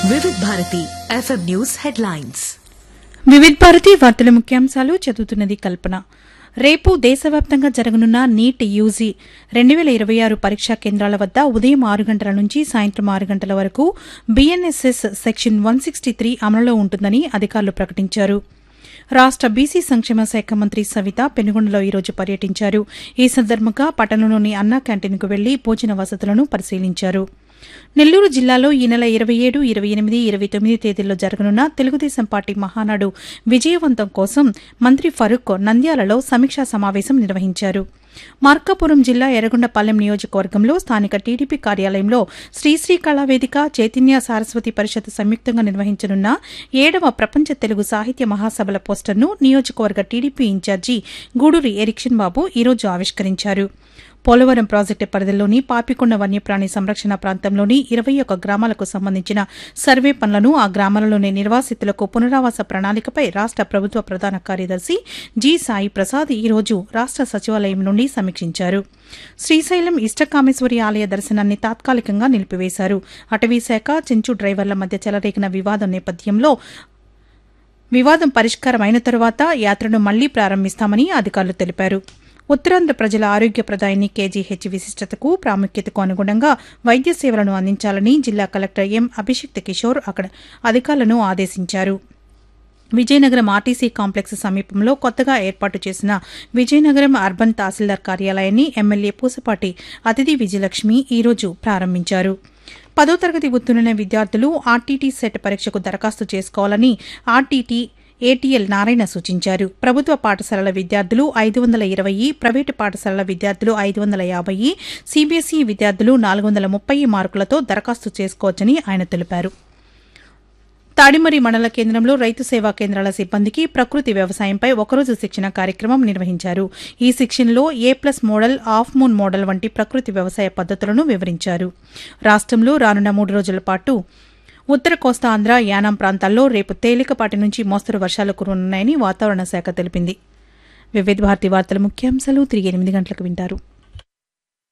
Vividh Bharati FM news headlines Vividh Bharati వార్తల ముఖ్యాంశాలు చదువుతున్నది కల్పన రేపు దేశవ్యాప్తంగా జరగనున్న నీట్ యూజీ రెండు వేల ఇరవై ఆరు పరీక్షా కేంద్రాల వద్ద ఉదయం ఆరు గంటల నుంచి సాయంత్రం ఆరు గంటల వరకు BNSS section one sixty three అమలులో ఉంటుందని అధికారులు ప్రకటించారు రాష్ట బీసీ సంక్షేమ శాఖ మంత్రి సవిత పెనుగొండలో ఈరోజు పర్యటించారు ఈ సందర్భంగా పట్టణంలోని అన్నా క్యాంటీన్కు వెళ్లి భోజన వసతులను పరిశీలించారు నెల్లూరు జిల్లాలో ఈ నెల ఇరవై ఏడు ఇరవై ఎనిమిది ఇరవై తొమ్మిది తేదీల్లో జరగనున్న తెలుగుదేశం పార్టీ మహానాడు విజయవంతం కోసం మంత్రి ఫరూక్ నంద్యాలలో సమీక్షా సమావేశం నిర్వహించారు మార్కాపురం జిల్లా ఎర్రగొండపాలెం నియోజకవర్గంలో స్థానిక టీడీపీ కార్యాలయంలో శ్రీశ్రీ కళావేదిక చైతన్య సారస్వతి పరిషత్ సంయుక్తంగా నిర్వహించనున్న ఏడవ ప్రపంచ తెలుగు సాహిత్య మహాసభల పోస్టర్ను నియోజకవర్గ టీడీపీ ఇన్ఛార్జి గూడూరి ఎరిక్షన్ బాబు ఈరోజు ఆవిష్కరించారు పోలవరం ప్రాజెక్టు పరిధిలోని పాపికొండ వన్యప్రాణి సంరక్షణ ప్రాంతంలోని ఇరవై ఒక్క గ్రామాలకు సంబంధించిన సర్వే పనులను ఆ గ్రామాలలోని నిర్వాసితులకు పునరావాస ప్రణాళికపై రాష్ట ప్రభుత్వ ప్రధాన కార్యదర్శి జి సాయి ప్రసాద్ ఈ రోజు రాష్ట సచివాలయం నుండి సమీక్షించారు శ్రీశైలం ఇష్టకామేశ్వరి ఆలయ దర్శనాన్ని తాత్కాలికంగా నిలిపివేశారు అటవీశాఖ చెంచు డ్రైవర్ల మధ్య చెలరేగిన వివాదం నేపథ్యంలో వివాదం పరిష్కారమైన తరువాత యాత్రను మళ్లీ ప్రారంభిస్తామని అధికారులు తెలిపారు ఉత్తరాంధ్ర ప్రజల ఆరోగ్య ప్రదాయని కేజీహెచ్ విశిష్టతకు ప్రాముఖ్యతకు అనుగుణంగా వైద్య సేవలను అందించాలని జిల్లా కలెక్టర్ ఎం అభిషిక్త్ కిషోర్ అక్కడ అధికారులను ఆదేశించారు విజయనగరం ఆర్టీసీ కాంప్లెక్స్ సమీపంలో కొత్తగా ఏర్పాటు చేసిన విజయనగరం అర్బన్ తహసీల్దార్ కార్యాలయాన్ని ఎమ్మెల్యే పూసపాటి అతిథి విజయలక్ష్మి ఈరోజు ప్రారంభించారు పదో తరగతి ఉత్తీర్ణులైన విద్యార్థులు ఆర్టీటీ సెట్ పరీక్షకు దరఖాస్తు చేసుకోవాలని ఆర్టీటీ ఏటీఎల్ నారాయణ సూచించారు ప్రభుత్వ పాఠశాలల విద్యార్థులు ఐదు వందల ఇరవై ప్రైవేటు పాఠశాలల విద్యార్థులు ఐదు వందల యాభై సీబీఎస్ఈ విద్యార్థులు నాలుగు వందల ముప్పై మార్కులతో దరఖాస్తు చేసుకోవచ్చని ఆయన తెలిపారు తాడిమరి మండల కేంద్రంలో రైతు సేవా కేంద్రాల సిబ్బందికి ప్రకృతి వ్యవసాయంపై ఒకరోజు శిక్షణ కార్యక్రమం నిర్వహించారు ఈ శిక్షణలో A plus model half moon model వంటి ప్రకృతి వ్యవసాయ పద్దతులను వివరించారు రాష్టంలో రానున్న మూడు రోజుల పాటు ఉత్తర కోస్తా ఆంధ్ర యానాం ప్రాంతాల్లో రేపు తేలికపాటి నుంచి మోస్తరు వర్షాలు కురనున్నాయని వాతావరణ శాఖ తెలిపింది వివిధ భారతి వార్తల ముఖ్యాంశాలు తిరిగి ఎనిమిది గంటలకు వింటారు